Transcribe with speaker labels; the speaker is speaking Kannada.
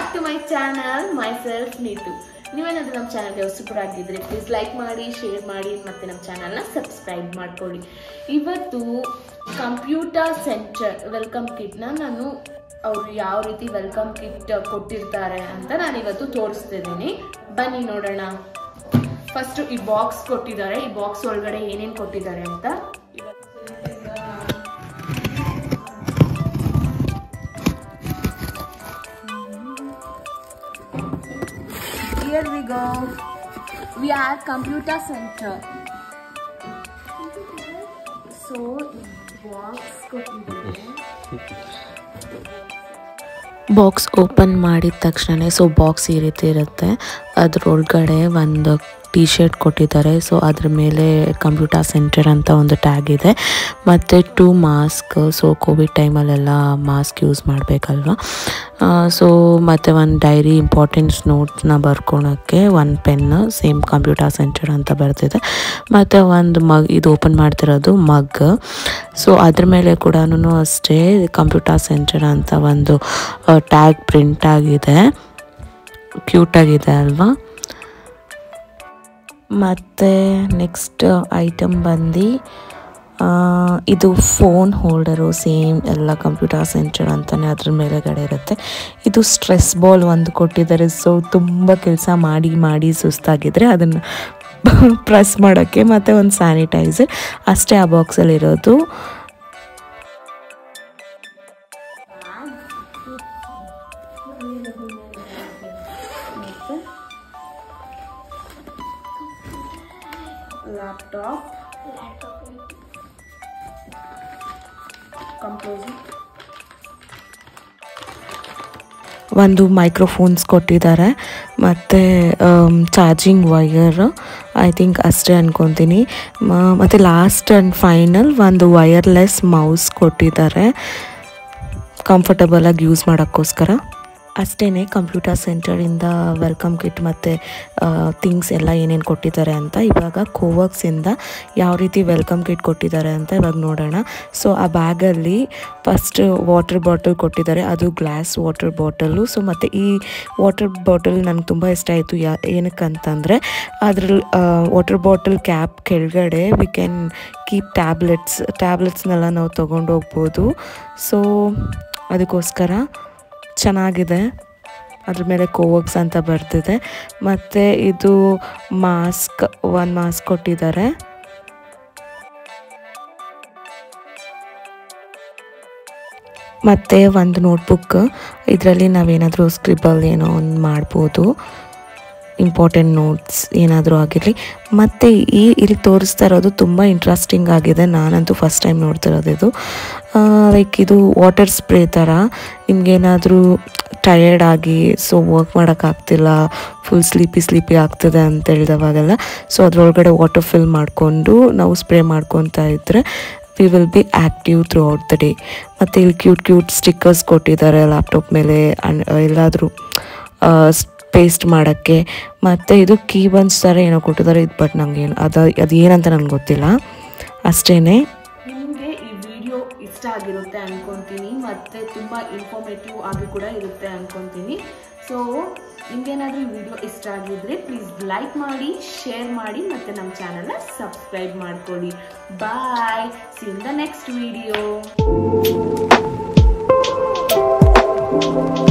Speaker 1: Back to my channel my self Neetu ನೀವೇನಾದ್ರೂ ನಮ್ಮ ಚಾನಲ್ಗೆ ಹೊಸಬ್ರು ಆಗಿದ್ರೆ ಪ್ಲೀಸ್ ಲೈಕ್ ಮಾಡಿ ಶೇರ್ ಮಾಡಿ ಮತ್ತು ನಮ್ಮ ಚಾನಲ್ನ ಸಬ್ಸ್ಕ್ರೈಬ್ ಮಾಡ್ಕೊಳ್ಳಿ ಇವತ್ತು ಕಂಪ್ಯೂಟರ್ ಸೆಂಟರ್ ವೆಲ್ಕಮ್ ಕಿಟ್ನ ನಾನು ಅವರು ಯಾವ ರೀತಿ ವೆಲ್ಕಮ್ ಕಿಟ್ ಕೊಟ್ಟಿರ್ತಾರೆ ಅಂತ ನಾನು ಇವತ್ತು ತೋರಿಸ್ತಿದ್ದೀನಿ ಬನ್ನಿ ನೋಡೋಣ ಫಸ್ಟ್ ಈ ಬಾಕ್ಸ್ ಕೊಟ್ಟಿದ್ದಾರೆ ಈ ಬಾಕ್ಸ್ ಒಳಗಡೆ ಏನೇನು ಕೊಟ್ಟಿದ್ದಾರೆ ಅಂತ Here we go. We are computer center. So, box ಕೊಟ್ಟಿದ್ದಾರೆ
Speaker 2: ಬಾಕ್ಸ್ ಓಪನ್ ಮಾಡಿದ ತಕ್ಷಣ ಸೊ ಬಾಕ್ಸ್ ಈ ರೀತಿ ಇರುತ್ತೆ ಅದ್ರೊಳಗಡೆ ಒಂದು ಟಿ ಶರ್ಟ್ ಕೊಟ್ಟಿದ್ದಾರೆ ಸೊ ಅದ್ರ ಮೇಲೆ ಕಂಪ್ಯೂಟರ್ ಸೆಂಟರ್ ಅಂತ ಒಂದು ಟ್ಯಾಗ್ ಇದೆ ಮತ್ತು ಟೂ ಮಾಸ್ಕ್ ಸೊ ಕೋವಿಡ್ ಟೈಮಲ್ಲೆಲ್ಲ ಮಾಸ್ಕ್ ಯೂಸ್ ಮಾಡಬೇಕಲ್ವ ಸೊ ಮತ್ತು ಒಂದು ಡೈರಿ ಇಂಪಾರ್ಟೆನ್ಸ್ ನೋಟ್ಸ್ನ ಬರ್ಕೊಳಕ್ಕೆ ಒಂದು ಪೆನ್ ಸೇಮ್ ಕಂಪ್ಯೂಟರ್ ಸೆಂಟರ್ ಅಂತ ಬರ್ತಿದೆ ಮತ್ತು ಒಂದು ಮಗ್ ಇದು ಓಪನ್ ಮಾಡ್ತಿರೋದು ಮಗ್ ಸೊ ಅದ್ರ ಮೇಲೆ ಕೂಡ ಅಷ್ಟೇ ಕಂಪ್ಯೂಟರ್ ಸೆಂಟರ್ ಅಂತ ಒಂದು ಟ್ಯಾಗ್ ಪ್ರಿಂಟ್ ಆಗಿದೆ ಕ್ಯೂಟಾಗಿದೆ ಅಲ್ವಾ ಮತ್ತು ನೆಕ್ಸ್ಟ್ ಐಟಮ್ ಬಂದು ಆ, ಇದು ಫೋನ್ ಹೋಲ್ಡರು ಸೇಮ್ ಎಲ್ಲ ಕಂಪ್ಯೂಟರ್ ಸೆಂಟರ್ ಅಂತಲೇ ಅದ್ರ ಮೇಲೆಗಡೆ ಇರುತ್ತೆ ಇದು ಸ್ಟ್ರೆಸ್ ಬಾಲ್ ಒಂದು ಕೊಟ್ಟಿದ್ದಾರೆ ಸೊ ತುಂಬ ಕೆಲಸ ಮಾಡಿ ಮಾಡಿ ಸುಸ್ತಾಗಿದ್ರೆ ಅದನ್ನು ಪ್ರೆಸ್ ಮಾಡೋಕ್ಕೆ ಮತ್ತು ಒಂದು ಸ್ಯಾನಿಟೈಸರ್ ಅಷ್ಟೇ ಆ ಬಾಕ್ಸಲ್ಲಿ ಇರೋದು
Speaker 1: ಲ್ಯಾಪ್ಟಾಪ್ ಕಂಪೋಸಿಟ್
Speaker 2: ಒಂದು ಮೈಕ್ರೋಫೋನ್ಸ್ ಕೊಟ್ಟಿದ್ದಾರೆ ಮತ್ತು ಚಾರ್ಜಿಂಗ್ ವಯರ್ ಐ ಥಿಂಕ್ ಅಷ್ಟೇ ಅನ್ಕೊತೀನಿ ಮತ್ತು ಲಾಸ್ಟ್ ಆ್ಯಂಡ್ ಫೈನಲ್ ಒಂದು ವಯರ್ಲೆಸ್ ಮೌಸ್ ಕೊಟ್ಟಿದ್ದಾರೆ ಕಂಫರ್ಟಬಲಾಗಿ ಯೂಸ್ ಮಾಡೋಕ್ಕೋಸ್ಕರ ಅಷ್ಟೇ ಕಂಪ್ಯೂಟರ್ ಸೆಂಟರಿಂದ ವೆಲ್ಕಮ್ ಕಿಟ್ ಮತ್ತು ಥಿಂಗ್ಸ್ ಎಲ್ಲ ಏನೇನು ಕೊಟ್ಟಿದ್ದಾರೆ ಅಂತ ಇವಾಗ ಕೋವರ್ಕ್ಸಿಂದ ಯಾವ ರೀತಿ ವೆಲ್ಕಮ್ ಕಿಟ್ ಕೊಟ್ಟಿದ್ದಾರೆ ಅಂತ ಇವಾಗ ನೋಡೋಣ ಸೊ ಆ ಬ್ಯಾಗಲ್ಲಿ ಫಸ್ಟ್ ವಾಟರ್ ಬಾಟಲ್ ಕೊಟ್ಟಿದ್ದಾರೆ ಅದು ಗ್ಲಾಸ್ ವಾಟರ್ ಬಾಟಲು ಸೊ ಮತ್ತು ಈ ವಾಟರ್ ಬಾಟಲ್ ನನಗೆ ತುಂಬ ಇಷ್ಟ ಆಯಿತು ಯಾ ಏನಕ್ಕಂತಂದರೆ ಅದ್ರಲ್ಲಿ ವಾಟರ್ ಬಾಟಲ್ ಕ್ಯಾಪ್ ಕೆಳಗಡೆ ವಿ ಕ್ಯಾನ್ ಕೀಪ್ ಟ್ಯಾಬ್ಲೆಟ್ಸ್ ಟ್ಯಾಬ್ಲೆಟ್ಸ್ನೆಲ್ಲ ನಾವು ತೊಗೊಂಡು ಹೋಗ್ಬೋದು ಸೊ ಅದಕ್ಕೋಸ್ಕರ ಚೆನ್ನಾಗಿದೆ ಅದ್ರ ಮೇಲೆ ಕೋವಕ್ಸ್ ಅಂತ ಬರ್ತಿದೆ ಮತ್ತು ಇದು ಮಾಸ್ಕ್ ಒಂದು ಮಾಸ್ಕ್ ಕೊಟ್ಟಿದ್ದಾರೆ ಮತ್ತು ಒಂದು ನೋಟ್ಬುಕ್ ಇದರಲ್ಲಿ ನಾವೇನಾದರೂ ಸ್ಕ್ರಿಬಲ್ ಏನೋ ಒಂದು ಮಾಡ್ಬೋದು ಇಂಪಾರ್ಟೆಂಟ್ ನೋಟ್ಸ್ ಏನಾದರೂ ಆಗಿರಲಿ ಮತ್ತು ಈ ಇಲ್ಲಿ ತೋರಿಸ್ತಾ ಇರೋದು ತುಂಬ ಇಂಟ್ರೆಸ್ಟಿಂಗ್ ಆಗಿದೆ ನಾನಂತೂ ಫಸ್ಟ್ ಟೈಮ್ ನೋಡ್ತಿರೋದು ಇದು ಲೈಕ್ ಇದು ವಾಟರ್ ಸ್ಪ್ರೇ ಥರ ನಿಮ್ಗೇನಾದರೂ ಟಯರ್ಡ್ ಆಗಿ ಸೊ ವರ್ಕ್ ಮಾಡೋಕ್ಕಾಗ್ತಿಲ್ಲ ಫುಲ್ ಸ್ಲೀಪಿ ಸ್ಲೀಪಿ ಆಗ್ತದೆ ಅಂತ ಹೇಳಿದವಾಗೆಲ್ಲ ಸೊ ಅದರೊಳಗಡೆ ವಾಟರ್ ಫಿಲ್ ಮಾಡಿಕೊಂಡು ನಾವು ಸ್ಪ್ರೇ ಮಾಡ್ಕೊತಾ ಇದ್ದರೆ we will be active throughout the day ಮತ್ತು ಇಲ್ಲಿ ಕ್ಯೂಟ್ ಕ್ಯೂಟ್ ಸ್ಟಿಕ್ಕರ್ಸ್ ಕೊಟ್ಟಿದ್ದಾರೆ ಲ್ಯಾಪ್ಟಾಪ್ ಮೇಲೆ ಅನ್ ಎಲ್ಲಾದರೂ ಪೇಸ್ಟ್ ಮಾಡೋಕ್ಕೆ ಮತ್ತು ಇದು ಕೀ ಬನ್ಸ್ ಥರ ಏನೋ ಕೊಟ್ಟಿದ್ದಾರೆ ಇದು ಬಟ್ ನಂಗೆ ಏನು ಅದು ಅದು ಏನಂತ ನನಗೆ ಗೊತ್ತಿಲ್ಲ ಅಷ್ಟೇ
Speaker 1: ನಿಮಗೆ ಈ ವಿಡಿಯೋ ಇಷ್ಟ ಆಗಿರುತ್ತೆ ಅನ್ಕೊಂತೀನಿ ಮತ್ತು ತುಂಬ ಇನ್ಫಾರ್ಮೇಟಿವ್ ಆಗಿ ಕೂಡ ಇರುತ್ತೆ ಅನ್ಕೊಂತೀನಿ ಸೊ ನಿಮ್ಗೇನಾದರೂ ಈ ವಿಡಿಯೋ ಇಷ್ಟ ಆಗಿದ್ರೆ ಪ್ಲೀಸ್ ಲೈಕ್ ಮಾಡಿ ಶೇರ್ ಮಾಡಿ ಮತ್ತು ನಮ್ಮ ಚಾನಲ್ನ ಸಬ್ಸ್ಕ್ರೈಬ್ ಮಾಡ್ಕೊಳ್ಳಿ bye see in the next video